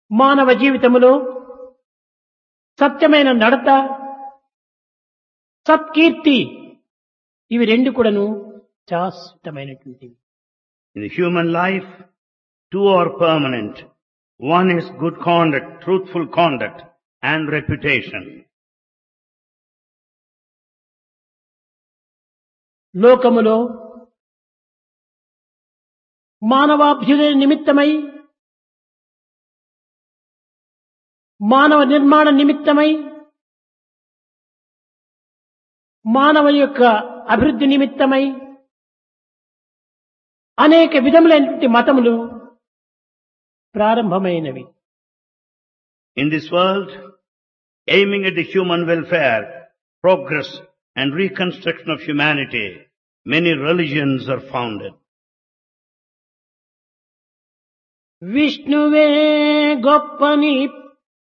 మానవ జీవితములో సత్యమైన నడత సత్కీర్తి ఇవి రెండు కూడాను శాశ్వతమైనటువంటివి In the human life, two are permanent. One is good conduct, truthful conduct, and reputation. లోకములో మానవాభ్యుదయ నిమిత్తమై మానవ నిర్మాణ నిమిత్తమై మానవ యొక్క అభివృద్ధి నిమిత్తమై అనేక విధములైనటువంటి మతములు ప్రారంభమైనవి In this world, aiming at the human welfare, progress, and reconstruction of humanity, many religions are founded. విష్ణువే గొప్పని